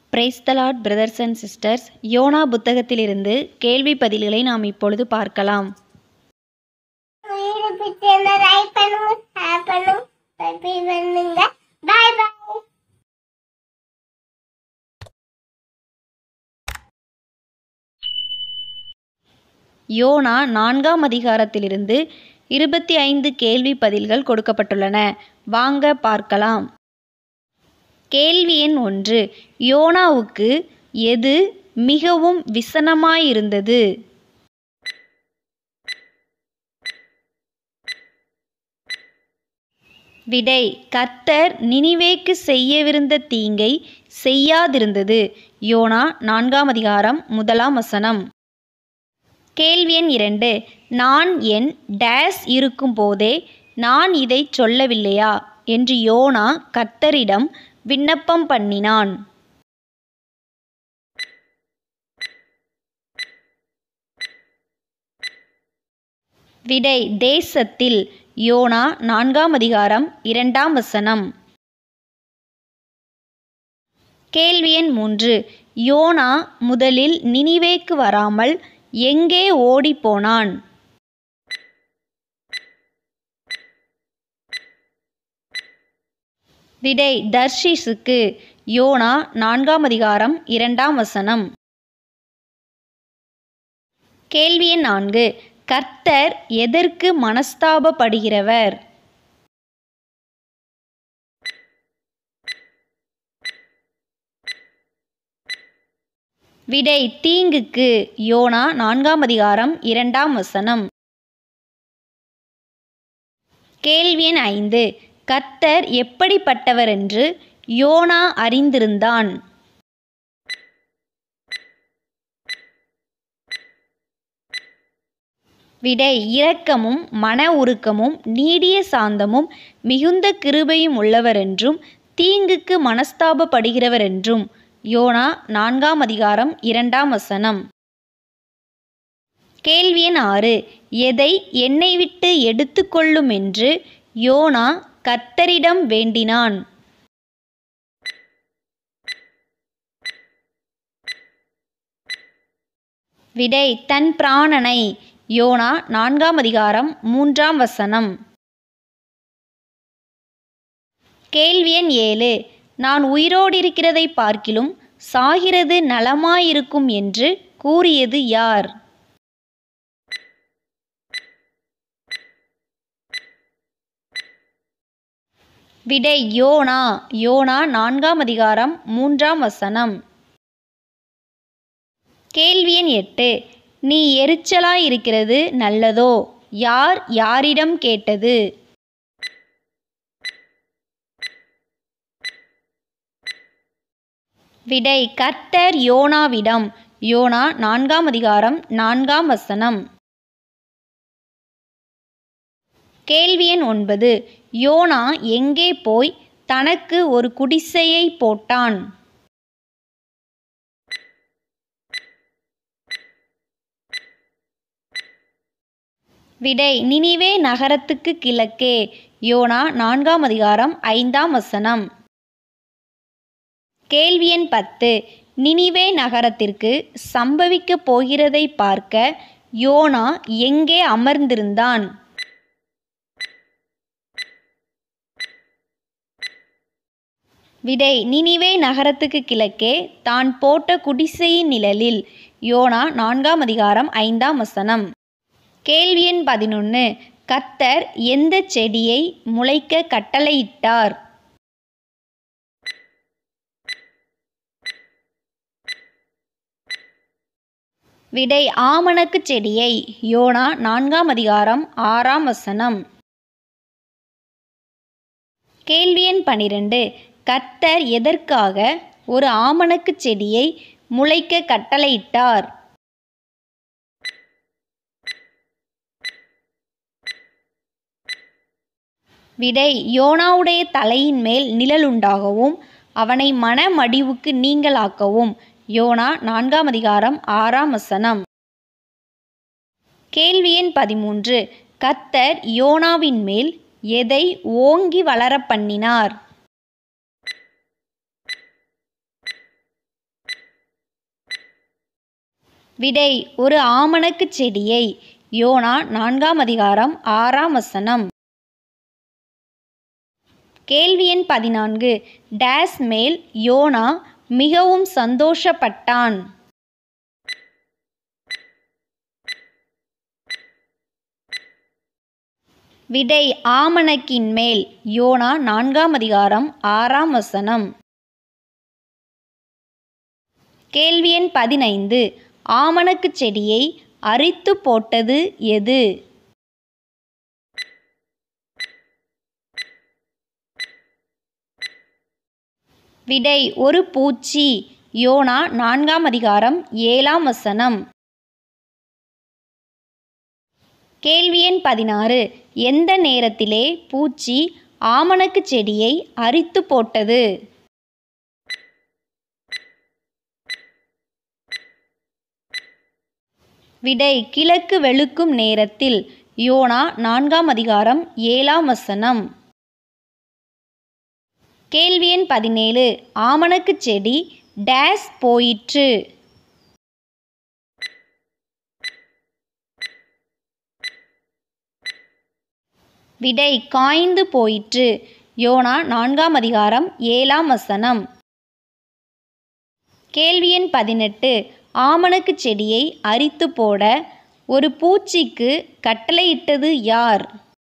price the lord brothers and sisters யோனா புத்தகத்திலிருந்து கேள்வி பதில்களை நாம் இப்பொழுது பார்க்கலாம் வீடு பிடிச்சிருந்தா லைக் பண்ணுங்க ஷேர் பண்ணுங்க சப்ஸ்கிரைப் பண்ணுங்க பாய் பாய் யோனா நான்காம் அதிகாரத்திலிருந்து இருபத்தி ஐந்து கேள்வி பதில்கள் கொடுக்கப்பட்டுள்ளன வாங்க பார்க்கலாம் கேள்வி எண் ஒன்று யோனாவுக்கு எது மிகவும் விசனமாயிருந்தது விடை கர்த்தர் நினிவேக்கு செய்யவிருந்த தீங்கை செய்யாதிருந்தது யோனா நான்காம் அதிகாரம் முதலாம் வசனம் கேள்வி எண் இரண்டு நான் என் டேஸ் இருக்கும் போதே நான் இதை சொல்லவில்லையா என்று யோனா கர்த்தரிடம் விண்ணப்பம் பண்ணினான் விடை தேசத்தில் யோனா நான்காம் அதிகாரம் இரண்டாம் வசனம் கேள்வி எண் மூன்று யோனா முதலில் நினிவேக்கு வராமல் எங்கே ஓடிப்போனான் விடை தர்ஷீஸுக்கு யோனா நான்காம் அதிகாரம் இரண்டாம் வசனம் கேள்வி எண் நான்கு கர்த்தர் எதற்கு மனஸ்தாபப்படுகிறவர் விடை தீங்குக்கு யோனா நான்காம் அதிகாரம் இரண்டாம் வசனம் கேள்வி எண் ஐந்து கர்த்தர் எப்படிப்பட்டவர் என்று யோனா அறிந்திருந்தான் விடை இரக்கமும் மன உருக்கமும் நீடிய சாந்தமும் மிகுந்த கிருபையும் உள்ளவரென்றும் தீங்குக்கு மனஸ்தாபப்படுகிறவரென்றும் யோனா நான்காம் அதிகாரம் இரண்டாம் வசனம் கேள்வி எண் ஆறு எதை என்னை விட்டு எடுத்துக்கொள்ளும் என்று யோனா கர்த்தரிடம் வேண்டினான் விடை தன் பிராணனை யோனா நான்காம் அதிகாரம் மூன்றாம் வசனம் கேள்வி எண் ஏழு நான் உயிரோடிருக்கிறதை பார்க்கிலும் சாகிறது நலமாயிருக்கும் என்று கூறியது யார் விடை யோனா யோனா நான்காம் அதிகாரம் மூன்றாம் வசனம் கேள்வி எண் எட்டு நீ எரிச்சலாயிருக்கிறது நல்லதோ யார் யாரிடம் கேட்டது விடை கர்த்தர் யோனாவிடம் யோனா நான்காம் அதிகாரம் நான்காம் வசனம் கேள்வி எண் ஒன்பது யோனா எங்கே போய் தனக்கு ஒரு குடிசையை போட்டான் விடை நினிவே நகரத்துக்கு கிழக்கே யோனா நான்காம் அதிகாரம் ஐந்தாம் வசனம் கேள்வி எண் பத்து நினிவே நகரத்திற்கு சம்பவிக்கப் போகிறதை பார்க்க யோனா எங்கே அமர்ந்திருந்தான் விடை நினிவே நகரத்துக்கு கிழக்கே தான் போட்ட குடிசையின் நிழலில் யோனா நான்காம் அதிகாரம் ஐந்தாம் வசனம் கேள்வி எண் பதினொன்று கர்த்தர் எந்த செடியை முளைக்க கட்டளையிட்டார் விடை ஆமணக்கு செடியை யோனா நான்காம் அதிகாரம் ஆறாம் வசனம் கேள்வி எண் பனிரெண்டு கர்த்தர் எதற்காக ஒரு ஆமணக்கு செடியை முளைக்க கட்டளையிட்டார் விடை யோனாவுடைய தலையின் மேல் நிழல் உண்டாகவும் அவனை மனமடிவுக்கு நீங்களாக்கவும் யோனா நான்காம் அதிகாரம் ஆறாம் வசனம் கேள்வி எண் பதிமூன்று கர்த்தர் யோனாவின் மேல் எதை ஓங்கி வளரப் பண்ணினார் விடை ஒரு ஆமணக்கு செடியை யோனா நான்காம் அதிகாரம் ஆறாம் வசனம் கேள்வி எண் பதினான்கு டேஸ் மேல் யோனா மிகவும் சந்தோஷப்பட்டான் விடை ஆமணக்கின் மேல் யோனா நான்காம் அதிகாரம் ஆறாம் வசனம் கேள்வி எண் பதினைந்து ஆமணக்கு செடியை அரித்து போட்டது எது விடை ஒரு பூச்சி யோனா நான்காம் அதிகாரம் ஏழாம் வசனம் கேள்வி எண் பதினாறு எந்த நேரத்திலே பூச்சி ஆமணக்கு செடியை அரித்து போட்டது விடை கிழக்கு வெளுக்கும் நேரத்தில் யோனா நான்காம் அதிகாரம் ஏழாம் வசனம் கேள்வி எண் பதினேழு ஆமணக்கு செடி டேஸ் போயிற்று விடை காய்ந்து போயிற்று யோனா நான்காம் அதிகாரம் ஏழாம் வசனம் கேள்வி எண் பதினெட்டு ஆமணக்கு செடியை அரித்து போட ஒரு பூச்சிக்கு கட்டளையிட்டது யார்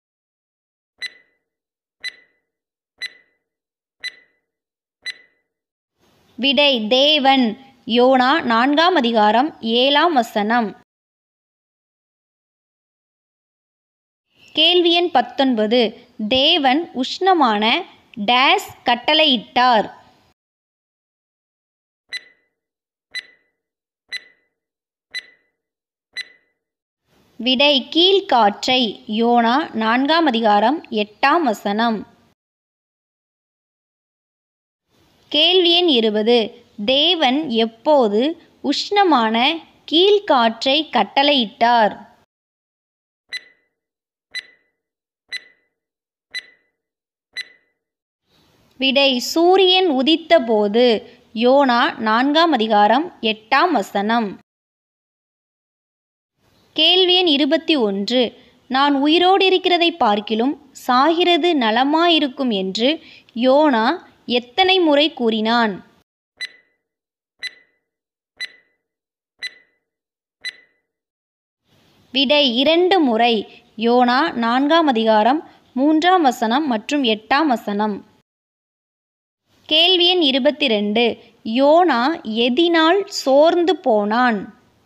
விடை தேவன் யோனா நான்காம் அதிகாரம் ஏழாம் வசனம் கேள்வி எண் பத்தொன்பது தேவன் உஷ்ணமான டேஸ் கட்டளையிட்டார் விடை கீழ்காற்றை யோனா நான்காம் அதிகாரம் எட்டாம் வசனம் கேள்வி எண் இருபது தேவன் எப்போது உஷ்ணமான கீழ்காற்றை கட்டளையிட்டார் விடை சூரியன் உதித்தபோது யோனா நான்காம் அதிகாரம் எட்டாம் வசனம் கேள்வி எண் இருபத்தி ஒன்று நான் உயிரோடு இருக்கிறதை பார்க்கிலும் சாகிறது நலமாயிருக்கும் என்று யோனா எத்தனை முறை கூறினான் விடை இரண்டு முறை யோனா நான்காம் அதிகாரம் மூன்றாம் வசனம் மற்றும் எட்டாம் வசனம் கேள்வி எண் இருபத்தி ரெண்டு யோனா எதினால் சோர்ந்து போனான்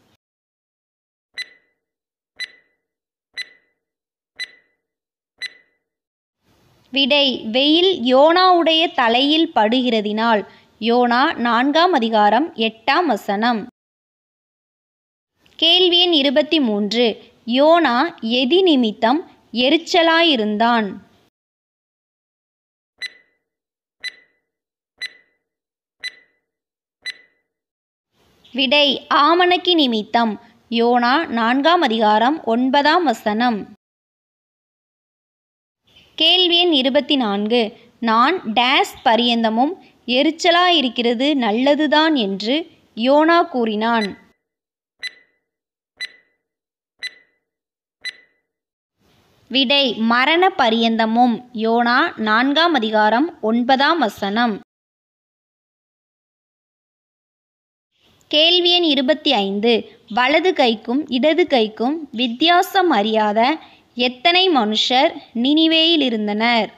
விடை வெயில் யோனாவுடைய தலையில் படுகிறதினால் யோனா நான்காம் அதிகாரம் எட்டாம் வசனம் கேள்வி எண் இருபத்தி மூன்று யோனா எதி நிமித்தம் எரிச்சலாயிருந்தான் விடை ஆமணக்கி நிமித்தம் யோனா நான்காம் அதிகாரம் ஒன்பதாம் வசனம் கேள்வி எண் இருபத்தி நான்கு நான் டேஸ் பரியந்தமும் எரிச்சலாயிருக்கிறது நல்லதுதான் என்று யோனா கூறினான் விடை மரண பரியந்தமும் யோனா நான்காம் அதிகாரம் ஒன்பதாம் வசனம் கேள்வி எண் இருபத்தி ஐந்து வலது கைக்கும் இடது கைக்கும் வித்தியாசம் அறியாத எத்தனை மனுஷர் நினிவேயில் இருந்தனர்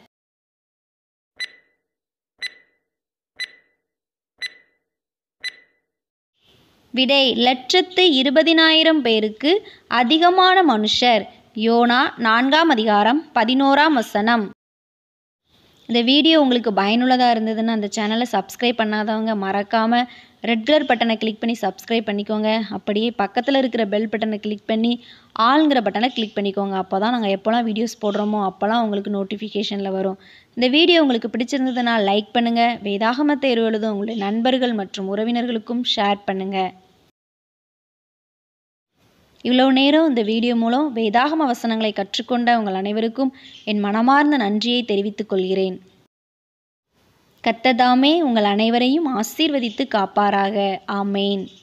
விடை லட்சத்து இருபதினாயிரம் பேருக்கு அதிகமான மனுஷர் யோனா நான்காம் அதிகாரம் பதினோராம் வசனம் இந்த வீடியோ உங்களுக்கு பயனுள்ளதாக இருந்ததுன்னு அந்த சேனலை சப்ஸ்கிரைப் பண்ணாதவங்க மறக்காமல் ரெட் கலர் பட்டனை கிளிக் பண்ணி சப்ஸ்கிரைப் பண்ணிக்கோங்க அப்படியே பக்கத்தில் இருக்கிற பெல் பட்டனை கிளிக் பண்ணி ஆளுங்கிற பட்டனை கிளிக் பண்ணிக்கோங்க அப்போ தான் நாங்கள் எப்போல்லாம் வீடியோஸ் போடுறோமோ அப்போல்லாம் உங்களுக்கு நோட்டிஃபிகேஷனில் வரும் இந்த வீடியோ உங்களுக்கு பிடிச்சிருந்ததுன்னா லைக் பண்ணுங்கள் வேதாகம தேர்வு எழுதும் உங்களுடைய நண்பர்கள் மற்றும் உறவினர்களுக்கும் ஷேர் பண்ணுங்கள் இவ்வளோ நேரம் இந்த வீடியோ மூலம் வேதாகம வசனங்களை கற்றுக்கொண்ட உங்கள் அனைவருக்கும் என் மனமார்ந்த நன்றியை தெரிவித்துக் கொள்கிறேன் கத்ததாமே உங்கள் அனைவரையும் ஆசீர்வதித்து காப்பாராக ஆமேன்